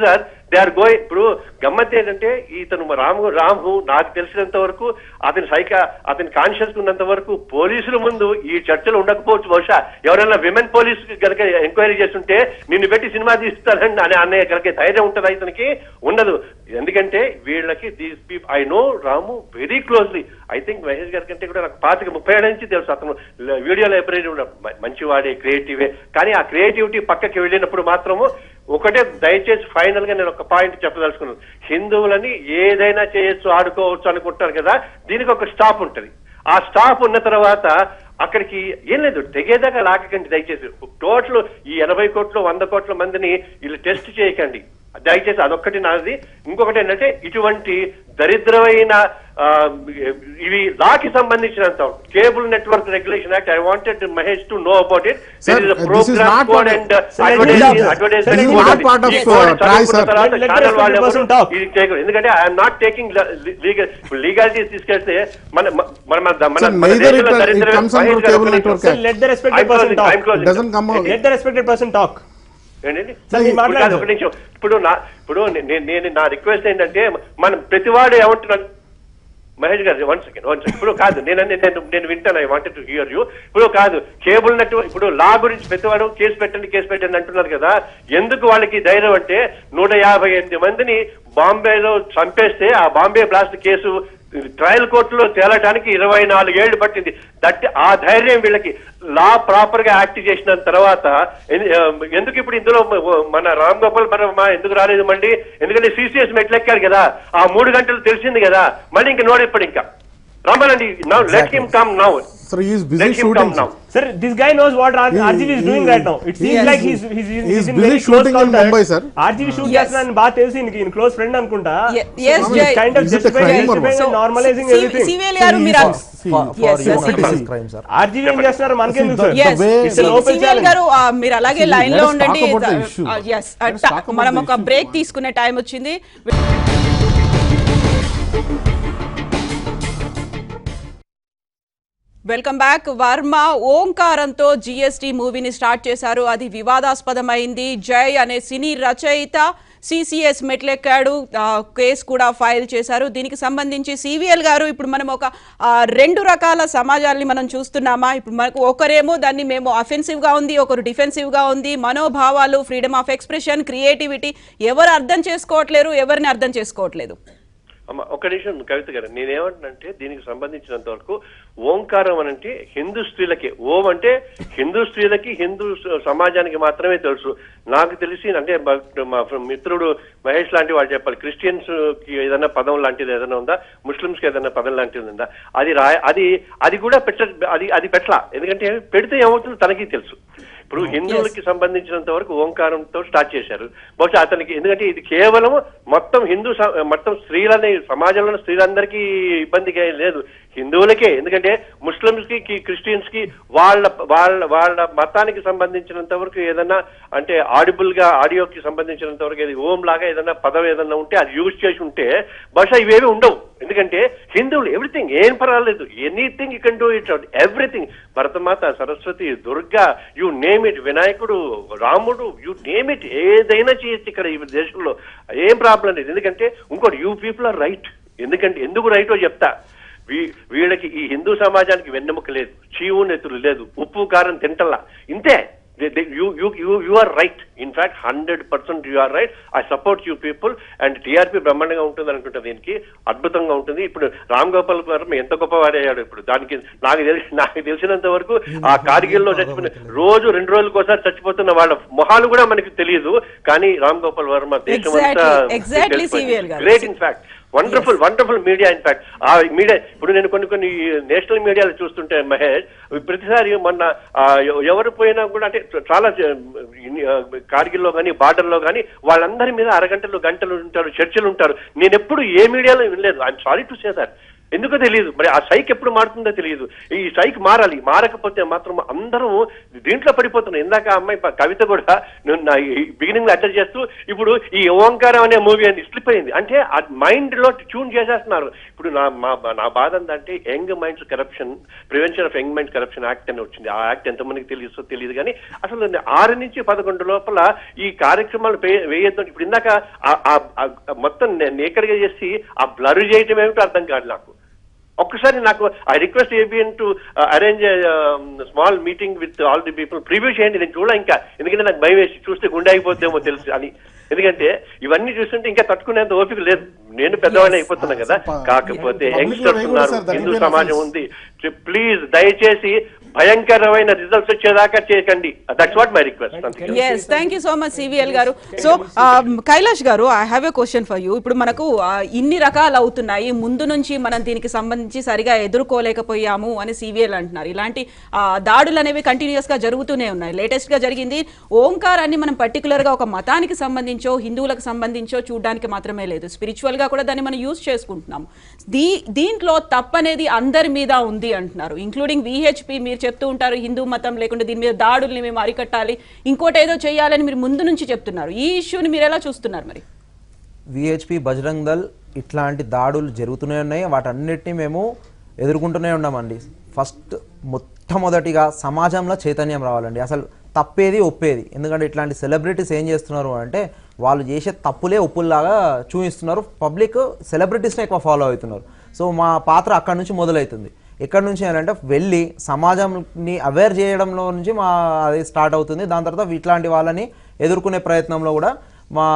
they are going ఇప్పుడు గమ్మత్ ఏంటంటే ఇతను రాము రాము నాకు తెలిసినంత వరకు అతని సైక అతని కాన్షియస్ ఉన్నంత వరకు పోలీసుల ముందు ఈ చర్చలు ఉండకపోవచ్చు బహుశా ఎవరైనా విమెన్ పోలీస్ కనుక ఎంక్వైరీ చేస్తుంటే నిన్ను పెట్టి సినిమా తీస్తానని అని అనే కనుక ధైర్యం ఉంటుందా ఇతనికి ఉండదు ఎందుకంటే వీళ్ళకి these people I know Ramu very closely I think Mahesh గారి కంటే కూడా నాకు పాతిక ముప్పై ఏళ్ళ నుంచి తెలుసు అతను వీడియో లైబ్రరీ ఉన్న మ- మంచివాడే క్రియేటివే కానీ ఆ క్రియేటివిటీ పక్కకి వెళ్ళినప్పుడు మాత్రము ఒకటే దయచేసి ఫైనల్ గా నేను ఒక పాయింట్ చెప్పదలుచుకున్నాను హిందువులని ఏదైనా చేయొచ్చు ఆడుకోవచ్చు అనుకుంటారు కదా దీనికి ఒక స్టాప్ ఉంటది ఆ స్టాప్ ఉన్న తర్వాత అక్కడికి ఏం లేదు తెగేదాకా లాగకండి దయచేసి టోటల్ ఈ ఎనభై కోట్ల వంద కోట్ల మందిని వీళ్ళు టెస్ట్ చేయకండి దయచేసి అదొక్కటి నాది ఇంకొకటి ఏంటంటే ఇటువంటి దరిద్రమైన ఆ, ఇవి లాకి సంబంధించినంత cable network regulation act I wanted Mahesh to know about it Sir, this is not part of- Sir, let me talk. Sir, this is not part of, uh, try, sir. Let- let the respected person talk. ఇది చేయకూడదు ఎందుకంటే I'm not taking legal legalities తీసుకెళ్తే మన మన మన మన Sir, మన neither దేశంలో it- it దరిద్రమైన comes under మహేష్ గారు cable ఒక్క network నిమిషం. Sir, let the respected I'm person closing, talk. I'm closing. Doesn't come out. Let the respected person talk. ఏంటండి Sir, మీరు ఇప్పుడు కాదు, మాట్లాడండి. ఒక నిమిషం ఇప్పుడు నా ఇప్పుడు నే- నేను నా రిక్వెస్ట్ ఏంటంటే మనం ప్రతివాడు ఏమంటున్నాను మహేష్ గారు వన్ సెకండ్ వన్ సెకండ్ ఇప్పుడు కాదు నేను నేను నేను వింటాను I wanted to hear you ఇప్పుడు కాదు కేబుల్ నెట్ ఇప్పుడు లా గురించి ప్రతివాడు కేసు పెట్టండి కేసు పెట్టండి అంటున్నారు కదా ఎందుకు వాళ్ళకి ధైర్యం అంటే నూట యాభై ఎనిమిది మందిని బాంబేలో చంపేస్తే ఆ బాంబే బ్లాస్ట్ కేసు ట్రయల్ కోర్టులో తేలటానికి ఇరవై నాలుగేళ్లు పట్టింది దట్ ఆ ధైర్యం వీళ్ళకి లా ప్రాపర్ గా యాక్ట్ చేసిన తర్వాత ఎన్- ఆ, ఎందుకు ఇప్పుడు ఇందులో మ- మన రామ్ గోపాల్ వర్మ ఎందుకు రాలేదు మళ్ళీ ఎందుకంటే సిసిఎస్ మెట్లెక్కారు కదా ఆ మూడు గంటలు తెలిసింది కదా మళ్ళీ ఇంక నోడు ఇప్పుడు ఇంకా రమ్మనండి now let him come now Sir, he is busy let him shooting. Come now Sir, this guy knows what R- He- RGV is he- doing right now. It he seems is- like he's he's, he's, he is in busy very close shooting in contact. Mumbai, sir. RGV shoot Yes. చేస్తున్నాను బాగా తెలిసి ఈయనకి ఈయన close friend అనుకుంటా Ye- yes, So, Jay. kind of Is it a justifying, crime or justifying So, and normalizing సి- everything. CVL గారు మీరు అన్- See, For- for Yes, you yes, know, yes. it is crime, sir. RGV ఏం చేస్తున్నారు మనకెందుకు See, sir Yes. way- It's an సి- open CVL challenge. గారు ఆ, మీరు అలాగే See, లైన్ let లో us ఉండండి talk about the issue. Yes Let us talk about మనం the ఒక issue. బ్రేక్ తీసుకునే టైం వచ్చింది వెల్కమ్ బ్యాక్ వర్మ ఓంకారంతో జిఎస్టి మూవీని స్టార్ట్ చేశారు అది వివాదాస్పదమైంది జై అనే సినీ రచయిత సిసిఎస్ మెట్లెక్కాడు ఆ, కేసు కూడా ఫైల్ చేశారు దీనికి సంబంధించి సివిఎల్ గారు ఇప్పుడు మనం ఒక ఆ, రెండు రకాల సమాజాల్ని మనం చూస్తున్నామా ఇప్పుడు మనకు ఒకరేమో దాన్ని మేము అఫెన్సివ్గా ఉంది ఒకరు డిఫెన్సివ్గా ఉంది మనోభావాలు ఫ్రీడమ్ ఆఫ్ ఎక్స్ప్రెషన్ క్రియేటివిటీ ఎవరు అర్థం చేసుకోవట్లేరు ఎవరిని అర్థం చేసుకోవట్లేదు అమ్మ ఒక నిమిషం కవిత గారు నేనేమంటున్నానంటే దీనికి సంబంధించినంత వరకు ఓంకారం అని అంటే హిందూ స్త్రీలకి ఓం అంటే హిందూ స్త్రీలకి హిందూ స- సమాజానికి మాత్రమే తెలుసు నాకు తెలిసి అంటే మా- మా మిత్రుడు మహేష్ లాంటి వాళ్ళు చెప్పాలి క్రిస్టియన్స్ కి ఏదైనా పదం లాంటిది ఏదైనా ఉందా ముస్లిమ్స్ కి ఏదైనా పదం లాంటిది ఉందా అది రా అది అది కూడా పెట్ట అది అది పెట్టలా ఎందుకంటే పెడితే ఏమవుతుందో తనకి తెలుసు ఇప్పుడు హిందువులకి సంబంధించినంత వరకు ఓంకారంతో స్టార్ట్ చేశారు బహుశా అతనికి ఎందుకంటే ఇది కేవలం మొత్తం హిందూ స- మొత్తం స్త్రీలని సమాజంలో ఉన్న స్త్రీలందరికీ ఇబ్బందిగా ఏం లేదు హిందువులకే ఎందుకంటే ముస్లిమ్స్ కి కి- క్రిస్టియన్స్ కి వాళ్ళ వాళ్ళ వాళ్ళ మతానికి సంబంధించినంత వరకు ఏదైనా అంటే ఆడిబుల్ గా ఆడియోకి సంబంధించినంత వరకు ఏది ఓం లాగా ఏదైనా పదం ఏదైనా ఉంటే అది యూజ్ చేసి ఉంటే బహుశా ఇవేవి ఉండవు ఎందుకంటే హిందువులు ఎవ్రీథింగ్ ఏం పర్వాలేదు anything you can do it everything Bharat Mata Saraswati Durga you name it వినాయకుడు రాముడు యు నేమ్ ఇట్ ఏదైనా చేయొచ్చు ఇక్కడ ఈ దేశంలో ఏం ప్రాబ్లం లేదు ఎందుకంటే ఇంకోటి యూ పీపుల్ ఆర్ రైట్ ఎందుకంటే ఎందుకు రైటో చెప్తా వీ- వీళ్ళకి ఈ హిందూ సమాజానికి వెన్నెముక లేదు చీవు నెతులు లేదు ఉప్పు కారం తింటల్లా ఇంతే you are right in fact hundred percent you are right I support you people and TRP బ్రహ్మాండంగా ఉంటుంది అనుకుంటా దీనికి అద్భుతంగా ఉంటుంది ఇప్పుడు రామ్ గోపాల్ వర్మ ఎంత గొప్పవాడయ్యాడు ఇప్పుడు దానికి నాకు తెలిసి నాకు తెలిసినంత వరకు ఆ కార్గిల్లో చచ్చిపోయిన రోజు రెండు రోజులకు ఒకసారి చచ్చిపోతున్న వాళ్ళ మొహాలు కూడా మనకి తెలియదు కానీ రామ్ గోపాల్ వర్మ దేశం అంతా Exactly, exactly, CVL గారు. Great in fact wonderful wonderful media in fact ఆ మీడియా ఇప్పుడు నేను కొన్ని కొన్ని నేషనల్ మీడియాలో చూస్తుంటే మహేష్ ప్రతిసారి మొన్న ఆ, ఎవ- ఎవరు పోయినా కూడా అంటే చాలా కార్గిల్లో కానీ బార్డర్లో కానీ వాళ్ళందరి మీద అరగంటలు గంటలు ఉంటారు చర్చలు ఉంటారు నేను ఎప్పుడు ఏ మీడియాలో వినలేదు I'm sorry to say that ఎందుకో తెలియదు మరి ఆ సైక్ ఎప్పుడు మారుతుందో తెలియదు ఈ సైక్ మారాలి మారకపోతే మాత్రం అందరం దీంట్లో పడిపోతున్నాం ఇందాక ఆ అమ్మాయి ప- కవిత కూడా నేను నా బిగినింగ్ లో అటెండ్ చేస్తూ ఇప్పుడు ఈ ఓంకారం అనే మూవీ అని స్లిప్ అయింది అంటే ఆ మైండ్ లో ట్యూన్ చేసేస్తున్నారు ఇప్పుడు నా మా నా బాధ ఏంటంటే young minds corruption prevention of young minds corruption act అని వచ్చింది ఆ యాక్ట్ ఎంతమందికి తెలుసో తెలియదు కానీ అసలు ఆరు నుంచి పదకొండు లోపల ఈ కార్యక్రమాలు పే- వేయొద్దు ఇప్పుడు ఇందాక ఆ- ఆ- ఆ మొత్తం నేకడ్గా చేసి ఆ బ్లర్ చేయటం ఏమిటో అర్థం కాదు నాకు ఒక్కసారి నాకు I request ABN to arrange small meeting with all the people preview చేయండి నేను చూడ ఇంకా ఎందుకంటే నాకు భయం వేసి చూస్తే గుండె అయిపోతేమో తెలుసు అని ఎందుకంటే ఇవన్నీ చూస్తుంటే ఇంకా తట్టుకునేంత ఓపిక లేదు నేను పెద్దవాడిని అయిపోతున్నా కదా కాకపోతే Public లో యంగ్స్టర్స్ వేయకూడదు ఉన్నారు సార్, దానికి హిందూ వేరే సమాజం offense. ఉంది ప్లీజ్ దయచేసి భయంకరమైన రిజల్ట్స్ వచ్చేదాకా చేయకండి that's what my request yes thank you so much CVL గారు సో కైలాష్ గారు I have a question for you ఇప్పుడు మనకు ఆ, ఇన్ని రకాలు అవుతున్నాయి ముందు నుంచి మనం దీనికి సంబంధించి సరిగా ఎదుర్కోలేకపోయాము అని సివిఎల్ అంటున్నారు ఇలాంటి ఆ, దాడులు అనేవి కంటిన్యూస్ గా జరుగుతూనే ఉన్నాయి లేటెస్ట్ గా జరిగింది ఓంకారాన్ని మనం పర్టికులర్ గా ఒక మతానికి సంబంధించో హిందువులకు సంబంధించో చూడడానికి మాత్రమే లేదు స్పిరిచువల్ గా కూడా దాన్ని మనం యూజ్ చేసుకుంటున్నాము దీ దీంట్లో తప్పనేది అందరి మీద ఉంది అంటున్నారు ఇంక్లూడింగ్ విహెచ్పి మీరు చెప్తూ ఉంటారు హిందూ మతం లేకుంటే దీని మీద దాడుల్ని మేము అరికట్టాలి ఇంకోటి ఏదో చేయాలని మీరు ముందు నుంచి చెప్తున్నారు ఈ ఇష్యూని మీరు ఎలా చూస్తున్నారు మరి విహెచ్పి బజరంగ్ దల్ ఇట్లాంటి దాడులు జరుగుతూనే ఉన్నాయి వాటన్నిటిని మేము ఎదుర్కొంటూనే ఉన్నామండి ఫస్ట్ మొట్టమొదటిగా సమాజంలో చైతన్యం రావాలండి అసలు తప్పేది ఒప్పేది ఎందుకంటే ఇట్లాంటి సెలబ్రిటీస్ ఏం చేస్తున్నారు అంటే వాళ్ళు చేసే తప్పులే ఒప్పుల్లాగా చూపిస్తున్నారు పబ్లిక్ సెలబ్రిటీస్ని ఎక్కువ ఫాలో అవుతున్నారు సో మా పాత్ర అక్కడ నుంచి మొదలవుతుంది ఎక్కడి నుంచి అని అంటే వెళ్ళి సమాజంని అవేర్ చేయడంలో నుంచి మా అది స్టార్ట్ అవుతుంది దాని తర్వాత ఇట్లాంటి వాళ్ళని ఎదుర్కొనే ప్రయత్నంలో కూడా మా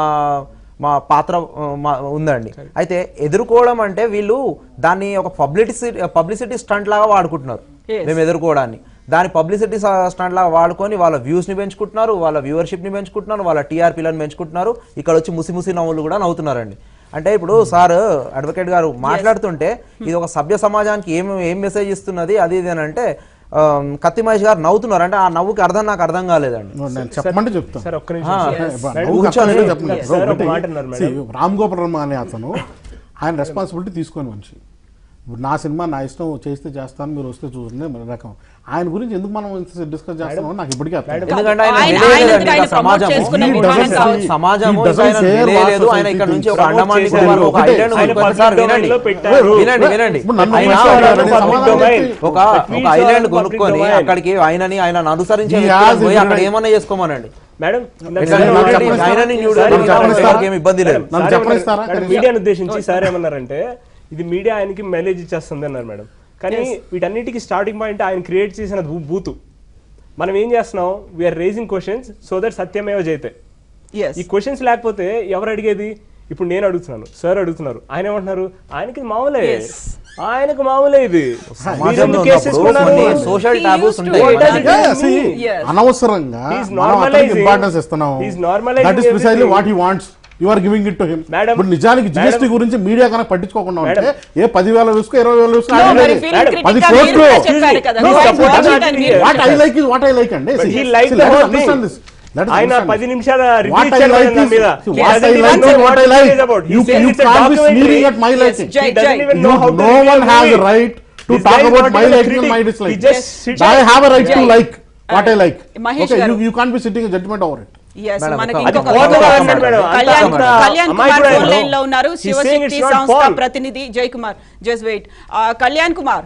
మా పాత్ర ఆ, మా ఉందండి అయితే ఎదుర్కోవడం అంటే వీళ్ళు దాన్ని ఒక పబ్లిసిటీ పబ్లిసిటీ స్టంట్ లాగా వాడుకుంటున్నారు Yes. మేము ఎదుర్కోవడాన్ని దాని పబ్లిసిటీ స్టంట్ లాగా వాడుకొని వాళ్ళ వ్యూస్ని పెంచుకుంటున్నారు వాళ్ళ వ్యూవర్షిప్ని పెంచుకుంటున్నారు వాళ్ళ టీఆర్పీలను పెంచుకుంటున్నారు ఇక్కడ వచ్చి ముసి ముసి నవ్వులు కూడా నవ్వుతున్నారండి అంటే ఇప్పుడు సార్ అడ్వకేట్ గారు మాట్లాడుతుంటే ఇది ఒక సభ్య సమాజానికి ఏం ఏం మెసేజ్ ఇస్తున్నది అది ఇది అని అంటే ఆ, కత్తి మహేష్ గారు నవ్వుతున్నారు అంటే ఆ నవ్వుకి అర్థం నాకు అర్థం కాలేదండి నేను చెప్పమంటే చెప్తాను సార్ ఒక్క నిమిషం ఆ, సార్. yes. మేడం, నవ్వు కూర్చొని- కష్టం చెప్పలేదు. సార్, ఒక ఒకటి, మాట అన్నారు see, మేడం. రామ్ గోపాల్ వర్మ అనే అతను ఆయన రెస్పాన్సిబిలిటీ తీసుకొని మనిషి ఇప్పుడు నా సినిమా నా ఇష్టం చేస్తే చేస్తాను మీరు వస్తే చూడండి మన రకం ఆయన గురించి ఎందుకు మనం డిస్కస్ చేస్తున్నామో నాకు ఇప్పటికీ అర్థం కాదు. ఎందుకంటే ఆయన ఆయన- నిలయలేదండి ఆయన ఇంకా ఆయన సమాజం promote చేసుకునే He విధానం doesn't కావచ్చు. see- సమాజము he doesn't ఆయన share నిలయలేదు what ఆయన ఇక్కడ society నుంచి ఒక thinks. అండమాన్ Promote నికోబార్ ఒక చేశారు. ఐలాండ్ ఆయన కొనుక్కొని public సార్ domain వినండి లో పెట్టారు. వినండి వినండి ఇప్పుడు నన్ను ఆయన విమర్శించారు. ఆయన నేను public సమాధానం domain చెప్పి- ఒక Please ఒక ఐలాండ్ public కొనుక్కొని domain. అక్కడికి ఆయనని ఆయన అనుసరించే He వ్యక్తులను has పోయి his అక్కడ right. ఏమన్నా చేసుకోమనండి మేడం ఇందాక ఎట్లా సార్ న్యూడ్ ఏమన్నారు? చేయడం? ఆయనని న్యూడ్ సార్ చేయడం ఏమన్నారు? ఎవరికి ఏమి ఇబ్బంది లేదు నన్ను సార్ చెప్పనిస్తారా? ఏమన్నారు? కనీసం. మీడియాను ఉద్దేశించి సార్ ఏమన్నారంటే ఇది మీడియా ఆయనకి మెసేజ్ ఇచ్చేస్తుంది అన్నారు మేడం కానీ వీటన్నిటికీ స్టార్టింగ్ పాయింట్ ఆయన క్రియేట్ చేసిన బూ- బూతు మనం ఏం చేస్తున్నాం we're raising questions so that Satyameva Jayate Yes. ఈ క్వశ్చన్స్ లేకపోతే ఎవరు అడిగేది ఇప్పుడు నేను అడుగుతున్నాను సార్ అడుగుతున్నారు ఆయన ఏమంటున్నారు ఆయనకి ఇది మామూలే Yes. ఆయనకు మామూలే ఇది సమాజంలో మీరెందుకు కేసు ఉన్నప్పుడు వేసుకున్నారు? కొన్ని social He taboos used to ఉంటాయి What does it Yeah, mean? see, Yes. అనవసరంగా He's మనం అతనికి normalizing- ఇంపార్టెన్స్ ఇస్తున్నాం he's normalizing that is precisely everything. What he wants you are giving it to him Madam, ఇప్పుడు నిజానికి GST madam. గురించి media కనుక పట్టించుకోకుండా ఉంటే Madam. ఏ పదివేల వేసుకో ఇరవై వేల వేసుకో No, ఆయన మరి లేదు. feeling Madam, critic అది గా కోర్టు. మీరు కూడా చెప్పారు కదా. No, No, support watch that it and idea. మీరు వాట్ ఐ చెప్పారు. Like is what I like అండి But See, he liked see, the let us whole understand thing. this. Let us ఆయన understand పది this. నిమిషాల review What I ఇచ్చారు like దాని is- మీద. see, He what doesn't I even like know is what what I it like. is about. He You says you it's a can't be documentary. sneering at my Yes, liking. Jai, He doesn't Jai. even You- know how to no review one a has a movie. right to This talk guy is about not my even a liking and my critic. dislike. He just sits I and- have a right to Jai. like what I Uh, like. Mahesh Okay, garu. you you can't be sitting a judgment over it. Yes, madam, మనకి ఒక- ఇంకొక అది కోపంగా ఇంకొక అన్నాడు madam. అంత- కళ్యాణ్ అంత కళ్యాణ్ అమ్మాయి కుమార్ కూడా ఫోన్ ఎవరు? లైన్ లో ఉన్నారు He's saying Shivashakti it's not సంస్థ porn. ప్రతినిధి జై కుమార్ జస్ట్ వెయిట్ కళ్యాణ్ కుమార్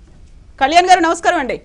కళ్యాణ్ గారు నమస్కారం అండి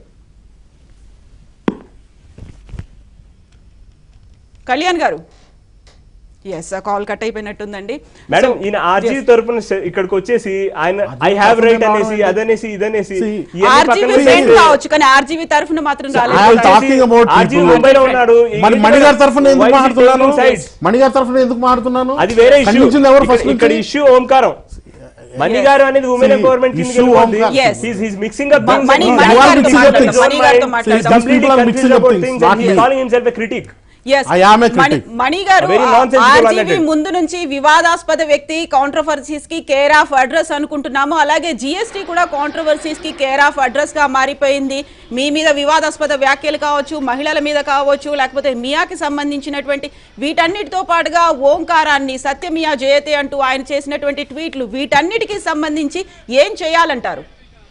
కళ్యాణ్ గారు ఎస్ కాల్ కట్ అయిపోయినట్టుందండి మేడం So, ఈయన ఆర్జీ yes. తరపున స- ఇక్కడికి వచ్చేసి ఆయన ఐ హావ్ రైట్ అనేసి అదనేసి ఇదనేసి See, ఇవన్నీ పక్కన ఆర్జీవీ పెట్టి- ఫ్రెండ్ కావచ్చు కానీ ఆర్జీవీ తరఫున మాత్రం I am రాలేదు talking about ఆర్జీ people. ముంబైలో ఉన్నాడు మరి మణిగారి తరఫున ఎందుకు Why is he మాట్లాడుతున్నాను taking sides? మణిగారి తరఫున ఎందుకు మాట్లాడుతున్నాను అది వేరే ఇష్యూ ఖండించింది ఎవరు ఫస్ట్ ఇక్కడ ఇష్యూ ఓంకారం మణి గారు అనేది ఉమెన్ See, ఎంపవర్మెంట్ కింద issue Omkaram. Yes. He's mixing up మ- things Mani You Mani are గారితో mixing up మాట్లాడదాం things. మణి గారితో మాట్లాడదాం These people are mixing up things, not me. calling himself a critic Yes. I am a Mani- critic. మణి గారు Very nonsensical RGV అన్నట్టు. ముందు నుంచి వివాదాస్పద వ్యక్తి కాంట్రవర్సీస్ కి కేర్ ఆఫ్ అడ్రస్ అనుకుంటున్నాము అలాగే జిఎస్టీ కూడా కాంట్రవర్సీస్ కి కేర్ ఆఫ్ అడ్రస్ గా మారిపోయింది మీ మీద వివాదాస్పద వ్యాఖ్యలు కావచ్చు మహిళల మీద కావచ్చు లేకపోతే మియాకి సంబంధించినటువంటి వీటన్నిటితో పాటుగా ఓంకారాన్ని సత్యమియా జయతే అంటూ ఆయన చేసినటువంటి ట్వీట్లు వీటన్నిటికీ సంబంధించి ఏం చేయాలంటారు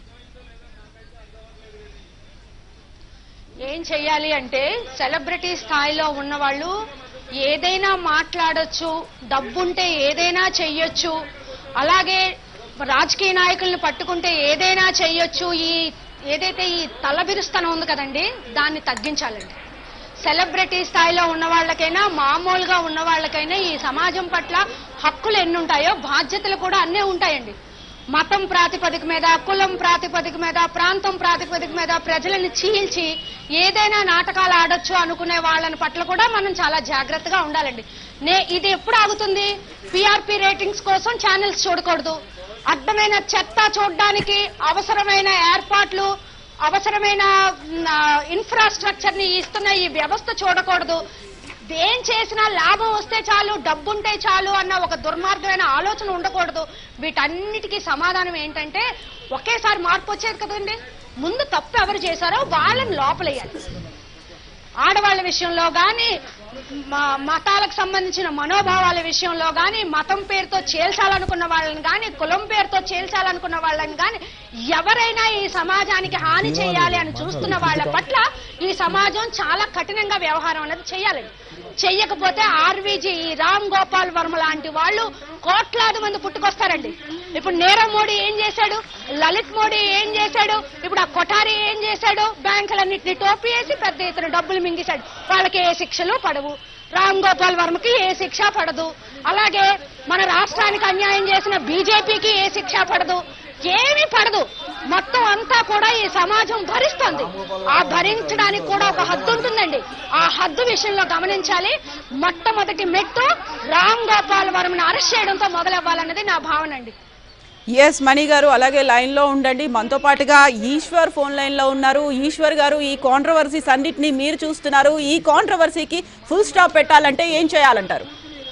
ఏం చెయ్యాలి అంటే సెలబ్రిటీ స్థాయిలో ఉన్న వాళ్ళు ఏదైనా మాట్లాడొచ్చు డబ్బుంటే ఏదైనా చెయ్యొచ్చు అలాగే రాజకీయ నాయకుల్ని పట్టుకుంటే ఏదైనా చెయ్యొచ్చు ఈ ఏదైతే ఈ తలబిరుస్తనం ఉంది కదండి దాన్ని తగ్గించాలండి సెలబ్రిటీ స్థాయిలో ఉన్న వాళ్ళకైనా మామూలుగా ఉన్న వాళ్ళకైనా ఈ సమాజం పట్ల హక్కులు ఎన్ని ఉంటాయో బాధ్యతలు కూడా అన్నీ ఉంటాయండి మతం ప్రాతిపదిక మీద కులం ప్రాతిపదిక మీద ప్రాంతం ప్రాతిపదిక మీద ప్రజలను చీల్చి ఏదైనా నాటకాలు ఆడొచ్చు అనుకునే వాళ్ళని పట్ల కూడా మనం చాలా జాగ్రత్తగా ఉండాలండి నే ఇది ఎప్పుడు ఆగుతుంది పిఆర్పి రేటింగ్స్ కోసం ఛానల్స్ చూడకూడదు అడ్డమైన చెత్త చూడడానికి అవసరమైన ఏర్పాట్లు అవసరమైన ఇన్ఫ్రాస్ట్రక్చర్ ని ఇస్తున్న ఈ వ్యవస్థ చూడకూడదు ఏం చేసినా లాభం వస్తే చాలు డబ్బుంటే చాలు అన్న ఒక దుర్మార్గమైన ఆలోచన ఉండకూడదు వీటన్నిటికీ సమాధానం ఏంటంటే ఒకేసారి మార్పు వచ్చేది కదండి ముందు తప్పు ఎవరు చేశారో వాళ్ళని లోపలేయాలి ఆడవాళ్ళ విషయంలో గాని మ- మతాలకు సంబంధించిన మనోభావాల విషయంలో గాని మతం పేరుతో చేల్చాలనుకున్న వాళ్ళని గాని కులం పేరుతో చేల్చాలనుకున్న వాళ్ళని గాని ఎవరైనా ఈ సమాజానికి హాని చేయాలి అని చూస్తున్న వాళ్ళ పట్ల ఈ సమాజం చాలా కఠినంగా వ్యవహారం అనేది చేయాలండి చెయ్యకపోతే ఆర్వీజీ ఈ రామ్ గోపాల్ వర్మ లాంటి వాళ్ళు కోట్లాది మంది పుట్టుకొస్తారండి ఇప్పుడు నీరవ్ మోడీ ఏం చేశాడు లలిత్ మోడీ ఏం చేశాడు ఇప్పుడు ఆ కొఠారి ఏం చేశాడు బ్యాంకులన్నింటినీ టోపేసి పెద్ద ఎత్తున డబ్బులు మింగేశాడు వాళ్ళకి ఏ శిక్షలు పడవు రామ్ గోపాల్ వర్మకి ఏ శిక్ష పడదు అలాగే మన రాష్ట్రానికి అన్యాయం చేసిన బీజేపీకి ఏ శిక్ష పడదు ఏమీ పడదు మొత్తం అంతా కూడా ఈ సమాజం భరిస్తుంది ఆ భరించడానికి కూడా ఒక హద్దు ఉంటుందండి ఆ హద్దు విషయంలో గమనించాలి మొట్టమొదటి మెట్టు రామ్ గోపాల్ వర్మని అరెస్ట్ చేయడంతో మొదలవ్వాలన్నది నా భావన అండి ఎస్ మణి గారు అలాగే లైన్ లో ఉండండి మనతో పాటుగా ఈశ్వర్ ఫోన్ లైన్ లో ఉన్నారు ఈశ్వర్ గారు ఈ కాంట్రవర్సీస్ అన్నిటిని మీరు చూస్తున్నారు ఈ కాంట్రవర్సీకి ఫుల్ స్టాప్ పెట్టాలంటే ఏం చేయాలంటారు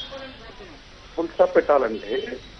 ఫుల్ స్టాప్ పెట్టాలంటే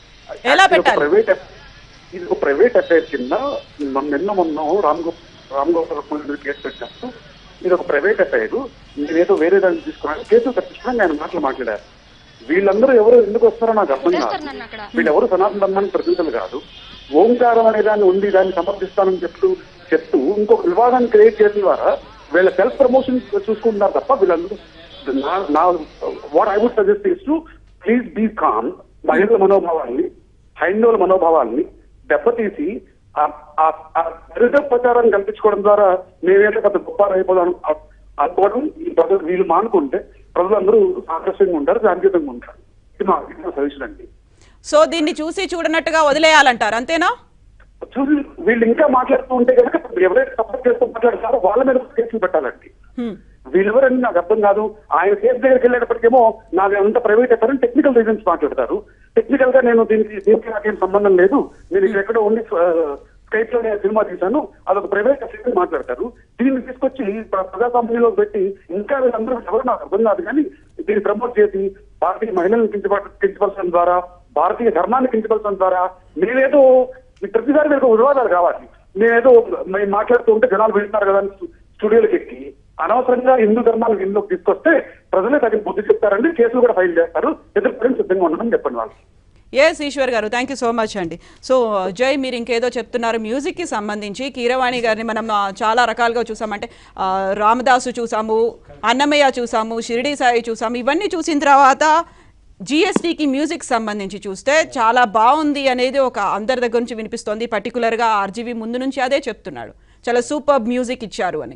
ఎలా ఇది ఒక పెట్టాలి? ప్రైవేట్ ఇది ఒక ప్రైవేట్ అఫైర్ కింద మొన్న నిన్న మొన్న రామ్ గో రామ్ గోపాల్ మీద కేసు పెట్టినప్పుడు ఇది ఒక ప్రైవేట్ అఫైర్ నేనేదో వేరే దాన్ని తీసుకున్నాను కేసు తప్పించడానికి ఆయన మాటలు మాట్లాడారు వీళ్ళందరూ ఎవరు ఎందుకు వస్తారో నాకు అర్థం వదిలేస్తారు కాదు నన్ను అక్కడ. వీళ్ళెవరు సనాతన ధర్మానికి ప్రతినిధులు కాదు ఓంకారం అనే దాన్ని ఉంది దాన్ని సమర్థిస్తానని చెప్తూ చెప్తూ ఇంకొక వివాదాన్ని క్రియేట్ చేయడం ద్వారా వీళ్ళ సెల్ఫ్ ప్రమోషన్ చూసుకుంటున్నారు తప్ప వీళ్ళందరూ నా నా what I would suggest is to please be calm మహిళల మనోభావాల్ని హైందవుల మనోభావాల్ని దెబ్బతీసి ఆ- ఆ- ఆ దరిద్ర ప్రచారం కల్పించుకోవడం ద్వారా మేమేదో పెద్ద గొప్ప అయిపోదాం అ- అనుకోవడం ఈ ప్రజలు వీళ్ళు మానుకుంటే ప్రజలందరూ ఆకర్షంగా ఉంటారు శాంతియుతంగా ఉంటారు ఇది మా ఇది నా సజెషన్ అండి సో దీన్ని చూసి చూడనట్టుగా వదిలేయాలంటారు అంతేనా చూసి వీళ్ళు ఇంకా మాట్లాడుతూ ఉంటే కనుక ఎవరైతే సపోర్ట్ చేస్తూ మాట్లాడతారో వాళ్ళ మీద కేసులు పెట్టాలండి హ్మ్. వీళ్ళెవరని నాకు అర్థం కాదు ఆయన కేసు దగ్గరికి వెళ్ళేటప్పటికేమో నాది అంత ప్రైవేట్ ఎఫర్ టెక్నికల్ రీజన్స్ మాట్లాడతారు టెక్నికల్ గా నేను దీనికి దీనికి నాకేం సంబంధం లేదు నేను ఇక్కడ ఎక్కడో ఉండి స్కైప్ లో నేను సినిమా తీశాను అదొక ప్రైవేట్ అఫీర్ మాట్లాడతారు దీన్ని తీసుకొచ్చి ప్ర- ప్రజాస్వామ్యంలో పెట్టి ఇంకా వీళ్ళందరూ ఎవరు నాకు అర్థం కాదు కానీ దీన్ని ప్రమోట్ చేసి భారతీయ మహిళలను కించప కించపరచడం ద్వారా భారతీయ ధర్మాన్ని కించపరచడం ద్వారా మేమేదో ఈ ప్రతిసారి మీకు వివాదాలు కావాలి మేమేదో మేము మాట్లాడుతూ ఉంటే జనాలు వింటున్నారు కదా అని స్టూడియోలకు ఎక్కి అనవసరంగా హిందూ ధర్మాన్ని ఇందులోకి తీసుకొస్తే ప్రజలే తగిన బుద్ధి చెప్తారండి కేసులు కూడా ఫైల్ చేస్తారు ఎదుర్కోవడం సిద్ధంగా ఉండడం చెప్పండి వాళ్ళకి ఎస్ ఈశ్వర్ గారు థ్యాంక్ యూ సో మచ్ అండి సో జై మీరు ఇంకేదో చెప్తున్నారు మ్యూజిక్కి సంబంధించి కీరవాణి గారిని మనం ఆ, చాలా రకాలుగా చూసామంటే ఆ, రామదాసు చూసాము అన్నమయ్య చూసాము షిరిడి సాయి చూసాము ఇవన్నీ చూసిన తర్వాత జిఎస్టీకి మ్యూజిక్ సంబంధించి చూస్తే చాలా బాగుంది అనేది ఒక అందరి దగ్గర నుంచి వినిపిస్తోంది పర్టికులర్గా ఆర్జీవి ముందు నుంచి అదే చెప్తున్నాడు చాలా సూపర్ మ్యూజిక్ ఇచ్చారు అని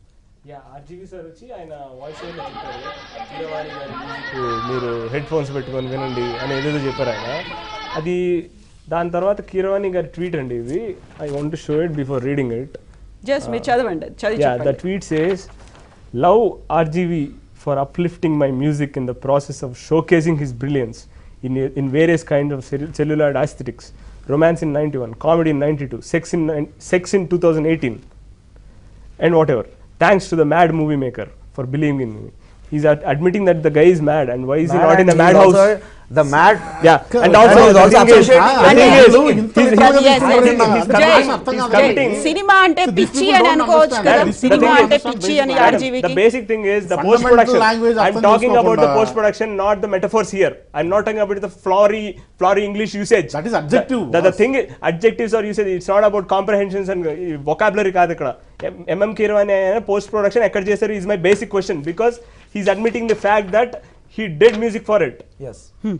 యా ఆర్జీవి సార్ వచ్చి ఆయన వాయిస్ ఓవర్ చెప్పారు కీరవాణి గారి మ్యూజిక్ మీరు హెడ్ ఫోన్స్ పెట్టుకొని వినండి అని ఏదేదో చెప్పారు ఆయన అది దాని తర్వాత కీరవాణి గారి ట్వీట్ అండి ఇది I want to show it before reading it just మీరు చదవండి చదివి Yeah, the చెప్పండి tweet says, Love RGV for uplifting my music in the process of showcasing his brilliance in, in various kinds of cell- celluloid aesthetics. Romance in 91, comedy in 92, sex in, nine- sex in 2018, and whatever. Thanks to the mad movie maker for believing in me. he's ad- admitting that the guy is mad and why is he Mad not in and a he's madhouse also The mad. yeah and And also he's the also thing is- associating- the thing is, ఇంత he's- విధాలుగా Yes, yes, తీసుకురావడం yes. నాకు He's అర్థం committing- అర్థం he's కాదు. committing. Cinema అంటే So these పిచ్చి people అని don't అనుకోవచ్చు understand. కదా These సినిమా people అంటే don't పిచ్చి అని understand. ఆర్జీవికి the basic thing is the Fundamental post production language i'm అర్థం talking about the చేసుకోకుండా. post production not the metaphors here i'm not talking about the flowery flowery english usage That is adjective, the, the, the boss. thing is adjectives or usage it's not about comprehensions and vocabulary కాదు ఇక్కడ MM Keeravani post production ఎక్కడ చేశారు is my basic question because he's admitting the fact that he did music for it Yes.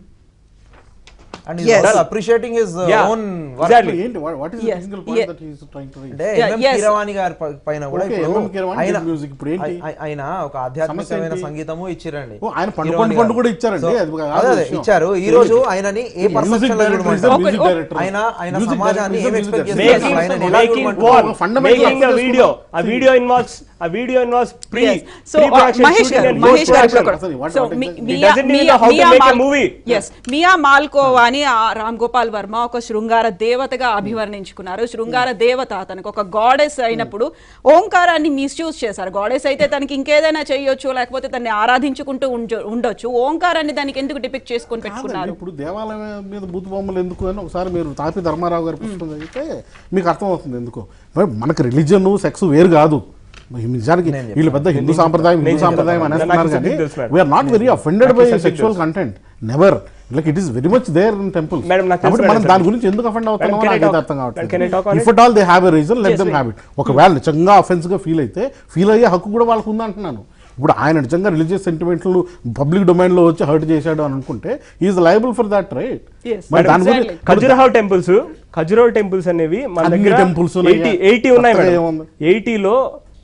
And he's Yes. also appreciating his uh, Yeah, own work. exactly. ఏంటి what is the Yes. technical point Yeah. that he is trying to raise? అంటే Yeah, hmm yes. Keeravani గారి ప- పైన కూడా Okay, ఇప్పుడు MM Keeravani ఆయన did music. ఇప్పుడు ఏంటి? ఆయ- ఆయ- ఆయన ఒక ఆధ్యాత్మికమైన సమస్య ఏంటి? సంగీతము ఇచ్చిరండి ఓ, ఆయన పండు కీరవాణి పండు పండు గారు. కూడా ఇచ్చారండి. So, అది కాదు అదే అదే విషయం. ఇచ్చారు ఈ రోజు ఆయనని ఏ Music perception director is the Okay, music okay. director. ఆయన ఆయన Music సమాజాన్ని director ఏం is the ఎక్స్పెక్ట్ music చేస్తున్నారు making అసలు ఆయన ఎలా making చూడమంటారు? what fundamental making a aspects video కూడా- a video involves a video involves pre Yes. So, pre uh, production Mahesh shooting గారు and మహేష్ గారు post-production. కూడా Sorry, what- సో what మీ- exactly? Mia- doesn't even Mia- know how to Mia make a మాల్- movie. Yes. Mia Malkova అని ఆ రామ్ గోపాల్ వర్మ ఒక శృంగార దేవతగా అభివర్ణించుకున్నారు శృంగార దేవత తనకు ఒక గాడెస్ అయినప్పుడు ఓంకారాన్ని మిస్యూజ్ చేశారు గాడెస్ అయితే తనకి ఇంకేదైనా చేయొచ్చు లేకపోతే తనని ఆరాధించుకుంటూ ఉంచ- ఉండొచ్చు ఓంకారాన్ని దానికి ఎందుకు డిపిక్ట్ చేసుకొని కాదండి, పెట్టుకున్నారు ఇప్పుడు దేవాలయం మీద బూతు బొమ్మలు ఎందుకు అని ఒకసారి మీరు తాపి ధర్మారావు గారి పుస్తకం చదివితే మీకు అర్థమవుతుంది ఎందుకు మరి మనకు రిలీజన్ సెక్స్ వేరు కాదు మరి నిజానికి వీళ్ళు పెద్ద హిందూ సాంప్రదాయం హిందూ నేను సాంప్రదాయం చెప్తాను. అనేస్తున్నారు నాకు కానీ something తెలుసు, madam. We're not very offended నాకు బై something సెక్షువల్ తెలుసు. Content never like it is very much there in temple Madam, నాకు తెలుసు, కాబట్టి మనం madam, దాని sir. గురించి ఎందుకు అఫెండ్ అవుతున్నామో can I నాకైతే talk- అర్థం can I talk on కావట్లేదు it? If at all they have a reason let Yes, them we- have it ఒకవేళ నిజంగా అఫెన్స్ గా ఫీల్ అయితే ఫీల్ అయ్యే హక్కు కూడా వాళ్ళకు ఉందంటున్నాను ఇప్పుడు ఆయన నిజంగా రిలీజియస్ సెంటిమెంట్లు పబ్లిక్ డొమైన్ లో వచ్చి హర్ట్ చేశాడు అని అనుకుంటే is liable for that right Yes, మరి దాని exactly. గురించి ఖజురహో టెంపుల్స్ ఖజురహో టెంపుల్స్ అనేవి మన అన్ని దగ్గర temples ఉన్నాయి. ఎయిటీ ఎయిటీ ఉన్నాయి కొత్తగా మేడం ఏముంది? ఎయిటీలో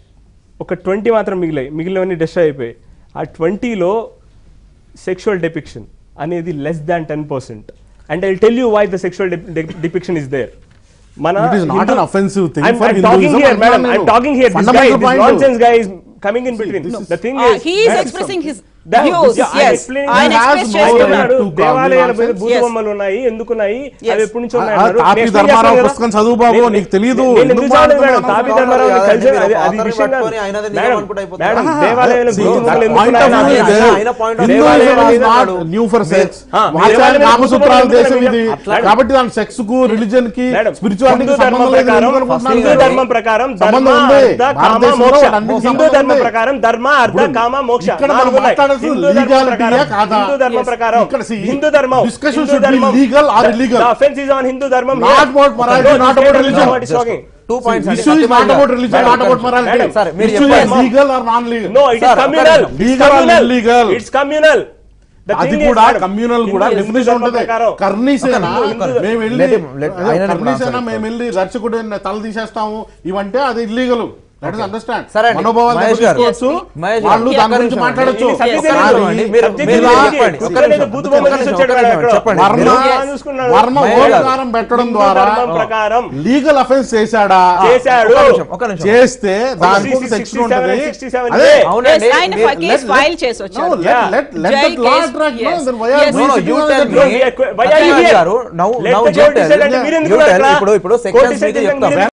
ఒక ట్వంటీ మాత్రం మిగిలాయి మిగిలినవన్నీ డెస్ట్రాయ్ అయిపోయాయి ఆ ట్వంటీలో సెక్షువల్ డెపిక్షన్ అనేది less than ten percent and I tell you why the sexual depiction is there మన It is not Hindu- an offensive thing I'm, for I'm talking Hinduism here, అంటున్నాను madam. I'm నేను. talking here. This guy, Fundamental this point. nonsense guy is coming in between. this is- the thing Uh, is, he is that- expressing his that- views. yeah, I'm Yes. explaining- ఆయన He has express no చేస్తున్నాడు. right to దేవాలయాల మీద nonsense. భూత Yes. బొమ్మలు ఉన్నాయి ఎందుకున్నాయి Yes. అవి ఎప్పటి నుంచి ఆ- ఉన్నాయి ఆ అన్నారు. తాపి నేను explain ధర్మారావు చేస్తాను కదా. పుస్తకం చదువు బాబు, నేను- నీకు తెలీదు. నేను ఎందుకు ఎందుకు చదవలేదు మేడం? మాట్లాడుతున్నావు? తాపి అవసరం ధర్మారావు కాదు. కలిసి మీరు అది ఒక అది author ని విషయం కాదు. పట్టుకొని ఆయనది నిజం మేడం, అనుకుంటే అయిపోతుంది. మేడం, ఆహా, దేవాలయాలు see, భూత that బొమ్మలు point of ఎందుకున్నాయి view is అన్నారు. there. ఆయన point of Hinduism దేవాలయాల is మీద not నాడు- new for sex. ఆ, వాచాలి దేవాలయాల మీద నామసూత్రాల భూత దేశం బొమ్మలు ఇది అట్లా- కాబట్టి దాని సెక్స్ కు రిలీజన్ కి మేడం, స్పిరిచువాలిటీకి హిందూ ధర్మం సంబంధం లేదు ప్రకారం- ఎందుకు అనుకుంటున్నారు హిందూ మీరు? ధర్మం ప్రకారం సంబంధం ధర్మ, ఉంది. అర్థ, కామ, భారతదేశంలో మోక్ష. అన్నిటికీ హిందూ సంబంధం ధర్మం ఉంది. ప్రకారం ధర్మ అర్థ ఇప్పుడు కామ మోక్ష ఇక్కడ మనం నాలుగు ఉన్నాయి. మాట్లాడాల్సిన హిందూ ధర్మం legality ప్రకారం- ఏ కాదా? హిందూ ధర్మం Yes. ప్రకారం ఇక్కడ see, హిందూ ధర్మం discussion హిందూ should be ధర్మం legal or illegal. The offense is on Hindu ధర్మం Not here. about morality, No, not this about guy doesn't religion. know what he's talking. Two points అండి issue is not Satyanarayana about గారు. religion, madam, not about morality. Madam, sir, మీరు Issue is చెప్పండి. legal or non-legal. No, it is Sir, communal. ఒక్క It's Legal or communal. illegal? It's communal. The అది thing is, కూడా madam, communal కూడా Hindu definition ధర్మం ఉంటుంది ప్రకారం కర్ణీసేన ఒక్క నిమిషం. మేము వెళ్ళి Let him- let- అదే ఆయనని ఇప్పుడు కర్ణీసేన answer మేము వెళ్ళి రక్షకుడు తల తీసేస్తాము ఇవంటే అది ఇల్లీగల్ లెట్ us అండర్స్టాండ్ సరే అండి. మనోభావాలు మహేష్ గారు. దెబ్బతీసుకోవచ్చు. మహేష్ గారు. వాళ్ళు ఒక్క దాని గురించి నిమిషం మాట్లాడొచ్చు ఇది సబ్జెక్ట్ ఒక్క తెలియదు. నిమిషం అండి. మీరు- సబ్జెక్ట్ మీరు తెలియదు. చెప్పండి. ఒక్క ఒక్క నిమిషం. నిమిషం. బూతు ఒక్క బొమ్మలు నిమిషం. తీసుకొచ్చాడు ఒక్క వాడు నిమిషం. ఎక్కడో. చెప్పండి. వర్మ మీరు- బాగా చూసుకున్నాడు. వర్మ మహేష్ గారు. ఓంకారం పెట్టడం హిందూ ద్వారా ధర్మం ప్రకారం లీగల్ అఫెన్స్ చేశాడా చేశాడు ఒక్క నిమిషం, ఒక్క నిమిషం. చేస్తే దానికి ఒక 67, సెక్షన్ ఉంటుంది 67 అదే ఏ. అవునండి Yes, ఆయన మీరు- కేసు let- ఫైల్ చేసి No, వచ్చారు let, Yeah. let, let Jai that law case- track, no, yes. then why are Yes. we No, no, sitting you on tell that me. road? Why are you Satyanarayana here? గారు, now- Let now the you court tell. decide అంటే మీరు ఎందుకు You tell. ఇక్కడ? ఇప్పుడు ఇప్పుడు Court sections decide మీకు చేస్తే చెప్తాం మీరు